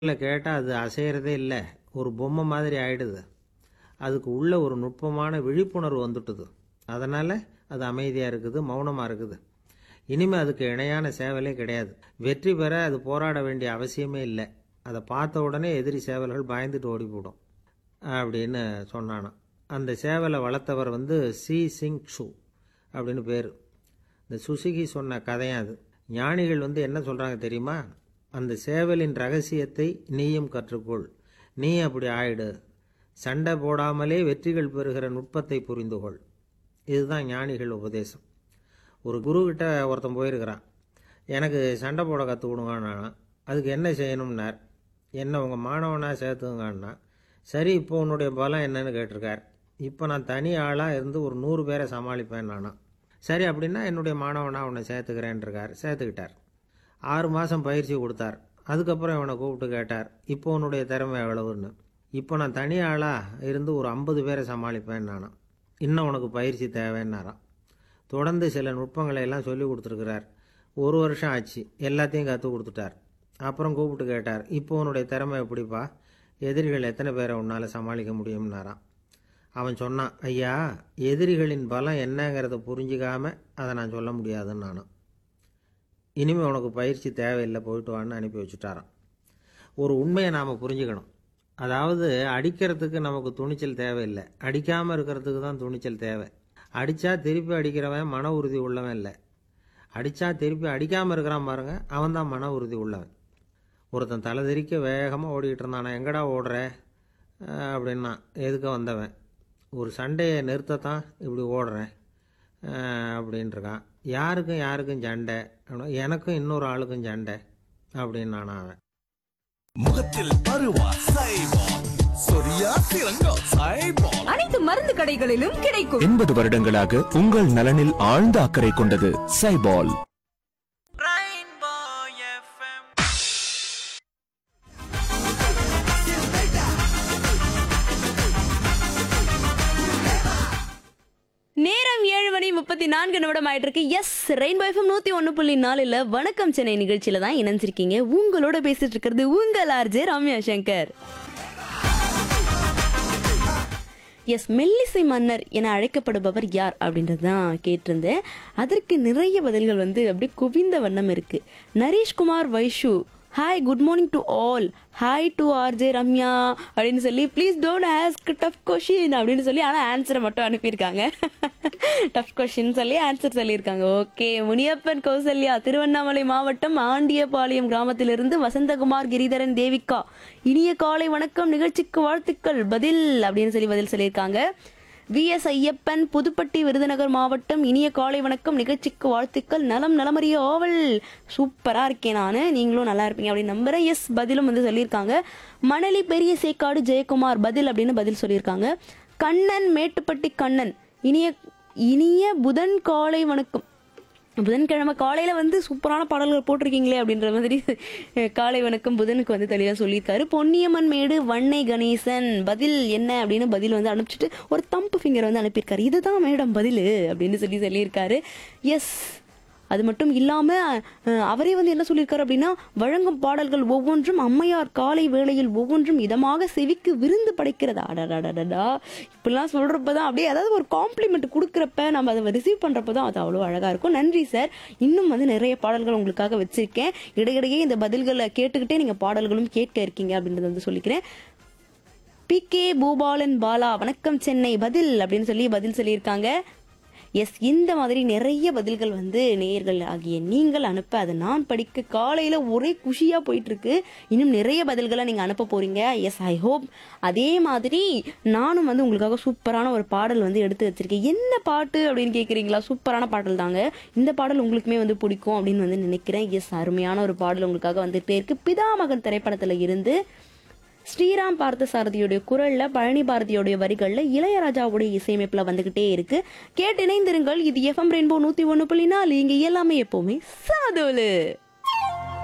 இல்லை கேட்டால் அது அசையறதே இல்லை ஒரு பொம்மை மாதிரி ஆயிடுது அதுக்கு உள்ள ஒரு நுட்பமான விழிப்புணர்வு வந்துட்டுது அதனால் அது அமைதியாக இருக்குது மௌனமாக இருக்குது இனிமேல் அதுக்கு இணையான சேவலே கிடையாது வெற்றி பெற அது போராட வேண்டிய அவசியமே இல்லை அதை பார்த்த உடனே எதிரி சேவல்கள் பயந்துட்டு ஓடி போடும் அப்படின்னு சொன்னானாம் அந்த சேவலை வளர்த்தவர் வந்து சி சிங் ஷூ அப்படின்னு பேர் இந்த சுசுகி சொன்ன கதையும் அது ஞானிகள் வந்து என்ன சொல்கிறாங்க தெரியுமா அந்த சேவலின் ரகசியத்தை நீயும் கற்றுக்கொள் நீ அப்படி ஆயிடு சண்டை போடாமலே வெற்றிகள் பெறுகிற நுட்பத்தை புரிந்து கொள் இதுதான் ஞானிகள் உபதேசம் ஒரு குருக்கிட்ட ஒருத்தன் போயிருக்கிறான் எனக்கு சண்டை போட கற்றுக் கொடுங்கண்ணா அதுக்கு என்ன செய்யணும்னார் என்ன உங்கள் மாணவனாக சேர்த்துங்கண்ணா சரி இப்போ உன்னுடைய பலம் என்னன்னு கேட்டிருக்கார் இப்போ நான் தனி ஆளாக இருந்து ஒரு நூறு பேரை சமாளிப்பேன் நானா சரி அப்படின்னா என்னுடைய மாணவனாக உன்னை சேர்த்துக்கிறேன்ருக்கார் சேர்த்துக்கிட்டார் ஆறு மாதம் பயிற்சி கொடுத்தார் அதுக்கப்புறம் இவனை கூப்பிட்டு கேட்டார் இப்போ உன்னுடைய திறமை எவ்வளவுன்னு இப்போ நான் தனி ஆளாக இருந்து ஒரு ஐம்பது பேரை சமாளிப்பேன் நானாம் இன்னும் உனக்கு பயிற்சி தேவைன்னாராம் தொடர்ந்து சில நுட்பங்களை எல்லாம் சொல்லி கொடுத்துருக்கிறார் ஒரு வருஷம் ஆச்சு எல்லாத்தையும் கற்றுக் கொடுத்துட்டார் அப்புறம் கூப்பிட்டு கேட்டார் இப்போ உன்னுடைய திறமை எப்படிப்பா எதிரிகள் எத்தனை பேரை உன்னால் சமாளிக்க முடியும்னாராம் அவன் சொன்னான் ஐயா எதிரிகளின் பலம் என்னங்கிறத புரிஞ்சிக்காம அதை நான் சொல்ல முடியாதுன்னு நானும் இனிமேல் உனக்கு பயிற்சி தேவையில்லை போயிட்டு வான்னு அனுப்பி வச்சுட்டாராம் ஒரு உண்மையை நாம் புரிஞ்சுக்கணும் அதாவது அடிக்கிறதுக்கு நமக்கு துணிச்சல் தேவையில்லை அடிக்காமல் இருக்கிறதுக்கு தான் துணிச்சல் தேவை அடித்தா திருப்பி அடிக்கிறவன் மன உறுதி உள்ளவன் இல்லை அடித்தா திருப்பி அடிக்காமல் இருக்கிறான் பாருங்க அவன் தான் மன உறுதி உள்ளவன் ஒருத்தன் தலை தெறிக்க வேகமாக ஓடிக்கிட்டு இருந்தான் நான் எங்கடா ஓடுற அஹ் அப்படின்னா எதுக்க வந்தவன் ஒரு சண்டையை நிறுத்தத்தான் இப்படி ஓடுறேன் அஹ் அப்படின்ட்டுருக்கான் யாருக்கும் யாருக்கும் சண்டை அப்படின்னா, எனக்கும் இன்னொரு ஆளுக்கும் சண்டை அப்படின்னு நான் அவன் முகத்தில் பருவா சைபால் சொரியா சிறங்கோ சைபால் அனைத்து மருந்து கடைகளிலும் கிடைக்கும் எண்பது வருடங்களாக உங்கள் நலனில் ஆழ்ந்த அக்கறை கொண்டது சைபால் நேரம் ஏழு மணி முப்பத்தி நான்கு நிமிடம் ஆயிட்டு இருக்கு எஸ் ரெயின்போ எஃப்எம் நூத்தி ஒன்று புள்ளி நாலுல வணக்கம் சென்னை நிகழ்ச்சியில தான் இணைஞ்சிருக்கீங்க உங்களோட பேசிட்டு இருக்கிறது உங்கள் ஆர்ஜே ரம்யா சங்கர் எஸ் மெல்லிசை மன்னர் என அழைக்கப்படுபவர் யார் அப்படின்றது தான் கேட்டிருந்தேன் அதற்கு நிறைய பதில்கள் வந்து அப்படியே குவிந்த வண்ணம் இருக்கு Nareshkumar Vaishu hi good morning to all hi to RJ Ramya அப்படின்னு சொல்லி please don't ask tough question அப்படின்னு சொல்லி ஆனால் ஆன்சரை மட்டும் அனுப்பியிருக்காங்க டஃப் கொஷின் சொல்லி ஆன்சர் சொல்லியிருக்காங்க ஓகே முனியப்பன் கௌசல்யா திருவண்ணாமலை மாவட்டம் ஆண்டியபாளையம் கிராமத்திலிருந்து வசந்தகுமார் கிரிதரன் தேவிகா இனிய காலை வணக்கம் நிகழ்ச்சிக்கு வாழ்த்துக்கள் பதில் அப்படின்னு சொல்லி பதில் சொல்லியிருக்காங்க வி எஸ் ஐயப்பன் புதுப்பட்டி விருதுநகர் மாவட்டம் இனிய காலை வணக்கம் நிகழ்ச்சிக்கு வாழ்த்துக்கள் நலம் நலமறிய ஆவல் சூப்பரா இருக்கேன் நான் நீங்களும் நல்லா இருப்பீங்க அப்படின்னு நம்புறேன் எஸ் பதிலும் வந்து சொல்லியிருக்காங்க மணலி பெரிய சேக்காடு ஜெயக்குமார் பதில் அப்படின்னு பதில் சொல்லியிருக்காங்க கண்ணன் மேட்டுப்பட்டி கண்ணன் இனிய இனிய புதன் காலை வணக்கம் புதன்கிழமை காலையில வந்து சூப்பரான பாடல்கள் போட்டிருக்கீங்களே அப்படின்ற மாதிரி அஹ், காலை வணக்கம் புதனுக்கு வந்து தெளிவாக சொல்லியிருக்காரு பொன்னியம்மன் மேடு வன்னை கணேசன் பதில் என்ன அப்படின்னு பதில் வந்து அனுப்பிச்சிட்டு ஒரு தம்பு ஃபிங்கர் வந்து அனுப்பியிருக்காரு இதுதான் மேடம் பதில் அப்படின்னு சொல்லி சொல்லியிருக்காரு எஸ் அது மட்டும் இல்லாம அஹ், அவரே வந்து என்ன சொல்லியிருக்காரு அப்படின்னா வழங்கும் பாடல்கள் ஒவ்வொன்றும் அம்மையார் காலை வேளையில் ஒவ்வொன்றும் இதமாக செவிக்கு விருந்து படைக்கிறதா அடடடடடா இப்படிலாம் சொல்றப்பதான் அப்படியே அதாவது ஒரு காம்ப்ளிமெண்ட் கொடுக்குறப்ப நம்ம அதை ரிசீவ் பண்றப்ப தான் அது அவ்வளோ அழகா இருக்கும் நன்றி சார் இன்னும் வந்து நிறைய பாடல்கள் உங்களுக்காக வச்சிருக்கேன் இடையிடையே இந்த பதில்களை கேட்டுக்கிட்டே நீங்க பாடல்களும் கேட்க இருக்கீங்க அப்படின்றத வந்து சொல்லிக்கிறேன் பி கே பூபாலன் பாலா வணக்கம் சென்னை பதில் அப்படின்னு சொல்லி பதில் சொல்லியிருக்காங்க எஸ் இந்த மாதிரி நிறைய பதில்கள் வந்து நேயர்கள் ஆகிய நீங்கள் அனுப்ப அதை நான் படிக்க காலையில ஒரே குஷியா போயிட்டு இருக்கு இன்னும் நிறைய பதில்களை நீங்க அனுப்ப போறீங்க எஸ் ஐ ஹோப் அதே மாதிரி நானும் வந்து உங்களுக்காக சூப்பரான ஒரு பாடல் வந்து எடுத்து வச்சிருக்கேன் என்ன பாட்டு அப்படின்னு கேக்குறீங்களா சூப்பரான பாடல் தாங்க இந்த பாடல் உங்களுக்குமே வந்து பிடிக்கும் அப்படின்னு வந்து நினைக்கிறேன் எஸ் அருமையான ஒரு பாடல் உங்களுக்காக வந்துட்டே இருக்கு பிதாமகன் திரைப்படத்துல இருந்து ஸ்ரீராம் பார்த்தசாரதியுடைய குரல்ல பழனி பாரதியோடைய வரிகள்ல இளையராஜாவுடைய இசையமைப்புல வந்துகிட்டே இருக்கு கேட்டு இணைந்திருங்கள் இது எஃப்எம் ரெயின்போ நூத்தி ஒண்ணு புள்ளி நாலு இங்க எல்லாமே எப்பவுமே சாதோலு